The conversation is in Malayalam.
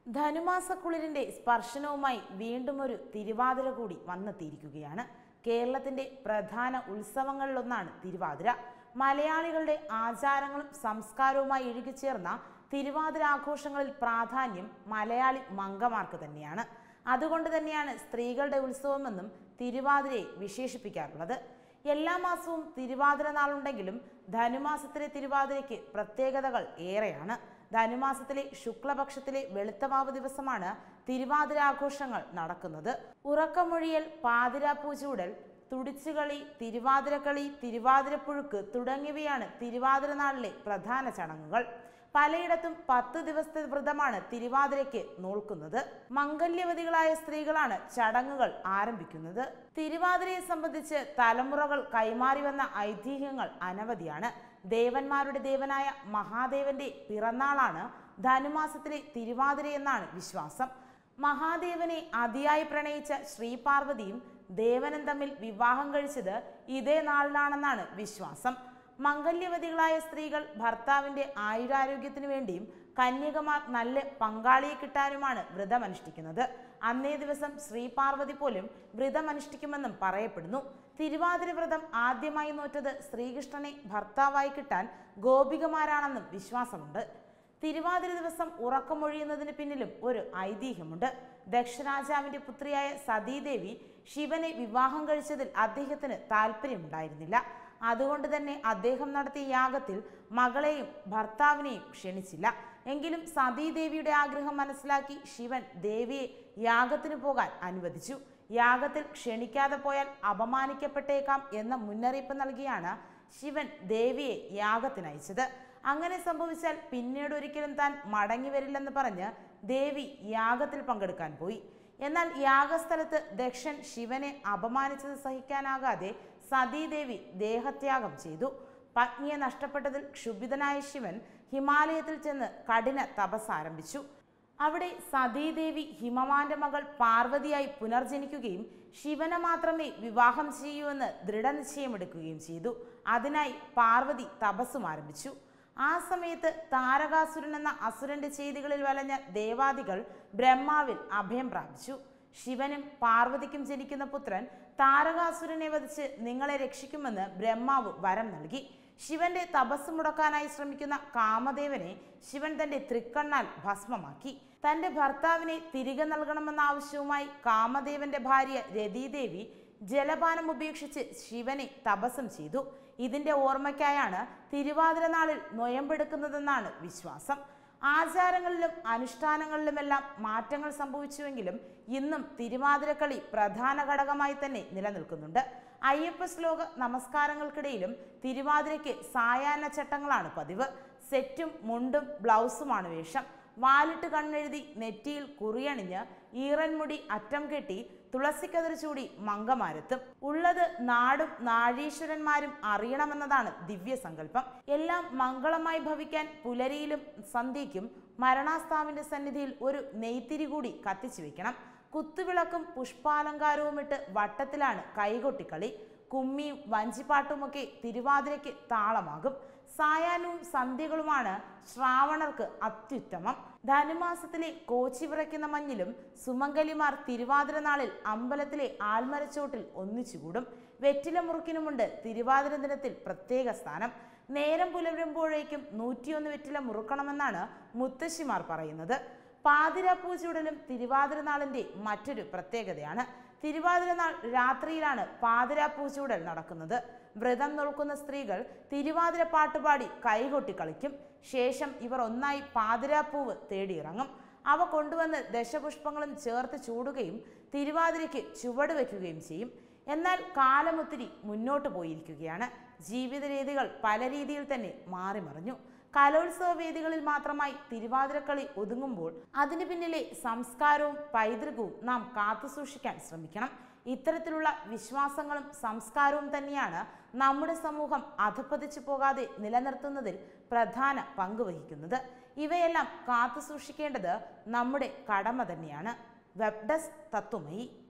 ധനുമാസക്കുളിരിന്റെ സ്പർശനവുമായി വീണ്ടും ഒരു തിരുവാതിര കൂടി വന്നെത്തിയിരിക്കുകയാണ് കേരളത്തിന്റെ പ്രധാന ഉത്സവങ്ങളിലൊന്നാണ് തിരുവാതിര മലയാളികളുടെ ആചാരങ്ങളും സംസ്കാരവുമായി ഇഴുകിച്ചേർന്ന തിരുവാതിര ആഘോഷങ്ങളിൽ പ്രാധാന്യം മലയാളി മംഗമാർക്ക് തന്നെയാണ് അതുകൊണ്ട് തന്നെയാണ് സ്ത്രീകളുടെ ഉത്സവമെന്നും തിരുവാതിരയെ വിശേഷിപ്പിക്കാറുള്ളത് എല്ലാ മാസവും തിരുവാതിര നാളുണ്ടെങ്കിലും ധനുമാസത്തിലെ തിരുവാതിരയ്ക്ക് പ്രത്യേകതകൾ ഏറെയാണ് ധനുമാസത്തിലെ ശുക്ലപക്ഷത്തിലെ വെളുത്തവാവ് ദിവസമാണ് തിരുവാതിര ആഘോഷങ്ങൾ നടക്കുന്നത് ഉറക്കമൊഴിയൽ പാതിരാപ്പൂചൂടൽ തുടിച്ചുകളി തിരുവാതിരക്കളി തിരുവാതിരപ്പുഴുക്ക് തുടങ്ങിയവയാണ് തിരുവാതിര നാളിലെ പ്രധാന ചടങ്ങുകൾ പലയിടത്തും പത്ത് ദിവസത്തെ വ്രതമാണ് തിരുവാതിരയ്ക്ക് നോൽക്കുന്നത് മംഗല്യവതികളായ സ്ത്രീകളാണ് ചടങ്ങുകൾ ആരംഭിക്കുന്നത് തിരുവാതിരയെ സംബന്ധിച്ച് തലമുറകൾ കൈമാറി വന്ന ഐതിഹ്യങ്ങൾ അനവധിയാണ് ദേവന്മാരുടെ ദേവനായ മഹാദേവന്റെ പിറന്നാളാണ് ധനുമാസത്തിലെ തിരുവാതിര എന്നാണ് വിശ്വാസം മഹാദേവനെ അതിയായി പ്രണയിച്ച ശ്രീപാർവതിയും ദേവനും തമ്മിൽ വിവാഹം കഴിച്ചത് ഇതേ നാളിലാണെന്നാണ് വിശ്വാസം മംഗല്യവതികളായ സ്ത്രീകൾ ഭർത്താവിന്റെ ആയുരാരോഗ്യത്തിനു വേണ്ടിയും കന്യകമാർ നല്ല പങ്കാളിയെ കിട്ടാനുമാണ് വ്രതമനുഷ്ഠിക്കുന്നത് അന്നേ ദിവസം ശ്രീപാർവതി പോലും വ്രതമനുഷ്ഠിക്കുമെന്നും പറയപ്പെടുന്നു തിരുവാതിര വ്രതം ആദ്യമായി നോറ്റത് ശ്രീകൃഷ്ണനെ ഭർത്താവായി കിട്ടാൻ ഗോപികമാരാണെന്നും വിശ്വാസമുണ്ട് തിരുവാതിര ദിവസം ഉറക്കമൊഴിയുന്നതിന് പിന്നിലും ഒരു ഐതിഹ്യമുണ്ട് ദക്ഷരാജാവിന്റെ പുത്രിയായ സതീദേവി ശിവനെ വിവാഹം കഴിച്ചതിൽ അദ്ദേഹത്തിന് താല്പര്യമുണ്ടായിരുന്നില്ല അതുകൊണ്ട് തന്നെ അദ്ദേഹം നടത്തിയ യാഗത്തിൽ മകളെയും ഭർത്താവിനെയും ക്ഷണിച്ചില്ല എങ്കിലും സതീദേവിയുടെ ആഗ്രഹം മനസ്സിലാക്കി ശിവൻ ദേവിയെ യാഗത്തിന് പോകാൻ അനുവദിച്ചു യാഗത്തിൽ ക്ഷണിക്കാതെ പോയാൽ അപമാനിക്കപ്പെട്ടേക്കാം എന്ന മുന്നറിയിപ്പ് നൽകിയാണ് ശിവൻ ദേവിയെ യാഗത്തിനയച്ചത് അങ്ങനെ സംഭവിച്ചാൽ പിന്നീട് ഒരിക്കലും താൻ മടങ്ങി വരില്ലെന്ന് പറഞ്ഞ് ദേവി യാഗത്തിൽ പങ്കെടുക്കാൻ പോയി എന്നാൽ യാഗസ്ഥലത്ത് ദക്ഷൻ ശിവനെ അപമാനിച്ചത് സഹിക്കാനാകാതെ സതീദേവി ദേഹത്യാഗം ചെയ്തു പത്നിയെ നഷ്ടപ്പെട്ടതിൽ ക്ഷുഭിതനായ ശിവൻ ഹിമാലയത്തിൽ ചെന്ന് കഠിന തപസ് ആരംഭിച്ചു അവിടെ സതീദേവി ഹിമവാന്റെ മകൾ പാർവതിയായി പുനർജനിക്കുകയും ശിവനെ മാത്രമേ വിവാഹം ചെയ്യൂ എന്ന് ദൃഢനിശ്ചയമെടുക്കുകയും ചെയ്തു അതിനായി പാർവതി തപസ്സും ആരംഭിച്ചു ആ സമയത്ത് താരകാസുരൻ എന്ന അസുരന്റെ ചെയ്തികളിൽ വലഞ്ഞ ദേവാദികൾ ബ്രഹ്മാവിൽ അഭയം പ്രാപിച്ചു ശിവനും പാർവതിക്കും ജനിക്കുന്ന പുത്രൻ താരകാസുരനെ വധിച്ച് നിങ്ങളെ രക്ഷിക്കുമെന്ന് ബ്രഹ്മാവ് വരം നൽകി ശിവന്റെ തപസ് മുടക്കാനായി ശ്രമിക്കുന്ന കാമദേവനെ ശിവൻ തന്റെ തൃക്കണ്ണാൽ ഭസ്മമാക്കി തന്റെ ഭർത്താവിനെ തിരികെ നൽകണമെന്ന ആവശ്യവുമായി കാമദേവന്റെ ഭാര്യ രതീദേവി ജലപാനം ഉപേക്ഷിച്ച് ശിവനെ തപസ്സം ചെയ്തു ഇതിന്റെ ഓർമ്മയ്ക്കായാണ് തിരുവാതിര നാളിൽ നൊയമ്പെടുക്കുന്നതെന്നാണ് വിശ്വാസം ആചാരങ്ങളിലും അനുഷ്ഠാനങ്ങളിലുമെല്ലാം മാറ്റങ്ങൾ സംഭവിച്ചുവെങ്കിലും ഇന്നും തിരുവാതിരക്കളി പ്രധാന ഘടകമായി തന്നെ നിലനിൽക്കുന്നുണ്ട് അയ്യപ്പ ശ്ലോക നമസ്കാരങ്ങൾക്കിടയിലും തിരുവാതിരയ്ക്ക് സായാഹ്ന ചട്ടങ്ങളാണ് പതിവ് സെറ്റും മുണ്ടും ബ്ലൗസുമാണ് വേഷം വാലിട്ട് കണ്ണെഴുതി നെറ്റിയിൽ കുറിയണിഞ്ഞ് ഈറൻമുടി അറ്റം കെട്ടി തുളസിക്കതിർ ചൂടി മങ്കമാരെത്തും ഉള്ളത് നാടും നാഴീശ്വരന്മാരും അറിയണമെന്നതാണ് ദിവ്യസങ്കല്പം എല്ലാം മംഗളമായി ഭവിക്കാൻ പുലരിയിലും സന്ധ്യയ്ക്കും മരണാസ്ഥാവിന്റെ സന്നിധിയിൽ ഒരു നെയ്ത്തിരി കൂടി കത്തിച്ചു വെക്കണം കുത്തുവിളക്കും പുഷ്പാലങ്കാരവും ഇട്ട് വട്ടത്തിലാണ് കൈകൊട്ടിക്കളി കുമ്മിയും വഞ്ചിപ്പാട്ടുമൊക്കെ തിരുവാതിരയ്ക്ക് താളമാകും സായാഹ്നവും സന്ധ്യകളുമാണ് ശ്രാവണർക്ക് അത്യുത്തമം ധനുമാസത്തിലെ കോച്ചി വിറയ്ക്കുന്ന മഞ്ഞിലും സുമംഗലിമാർ തിരുവാതിര നാളിൽ അമ്പലത്തിലെ ആൽമരച്ചോട്ടിൽ ഒന്നിച്ചുകൂടും വെറ്റില മുറുക്കിനുമുണ്ട് തിരുവാതിര ദിനത്തിൽ പ്രത്യേക സ്ഥാനം നേരം പുലരുമ്പോഴേക്കും നൂറ്റിയൊന്ന് വെറ്റില മുറുക്കണമെന്നാണ് മുത്തശ്ശിമാർ പറയുന്നത് പാതിരാപ്പൂചൂടലും തിരുവാതിര നാളിന്റെ മറ്റൊരു പ്രത്യേകതയാണ് തിരുവാതിര നാൾ രാത്രിയിലാണ് പാതിരാപ്പൂച്ചൂടൽ നടക്കുന്നത് വ്രതം നോൽക്കുന്ന സ്ത്രീകൾ തിരുവാതിര പാട്ടുപാടി കൈകൊട്ടി കളിക്കും ശേഷം ഇവർ ഒന്നായി പാതിരാപ്പൂവ് തേടിയിറങ്ങും അവ കൊണ്ടുവന്ന് ദശപുഷ്പങ്ങളും ചേർത്ത് ചൂടുകയും തിരുവാതിരയ്ക്ക് ചുവട് വയ്ക്കുകയും ചെയ്യും എന്നാൽ കാലമൊത്തിരി മുന്നോട്ട് പോയിരിക്കുകയാണ് ജീവിത രീതികൾ പല രീതിയിൽ തന്നെ മാറിമറിഞ്ഞു കലോത്സവ വേദികളിൽ മാത്രമായി തിരുവാതിരക്കളി ഒതുങ്ങുമ്പോൾ അതിനു പിന്നിലെ സംസ്കാരവും പൈതൃകവും നാം കാത്തുസൂക്ഷിക്കാൻ ശ്രമിക്കണം ഇത്തരത്തിലുള്ള വിശ്വാസങ്ങളും സംസ്കാരവും തന്നെയാണ് നമ്മുടെ സമൂഹം അധപ്പതിച്ചു പോകാതെ നിലനിർത്തുന്നതിൽ പ്രധാന പങ്ക് വഹിക്കുന്നത് ഇവയെല്ലാം കാത്തുസൂക്ഷിക്കേണ്ടത് നമ്മുടെ കടമ തന്നെയാണ് വെബ് ഡെസ്ക് തത്വമയി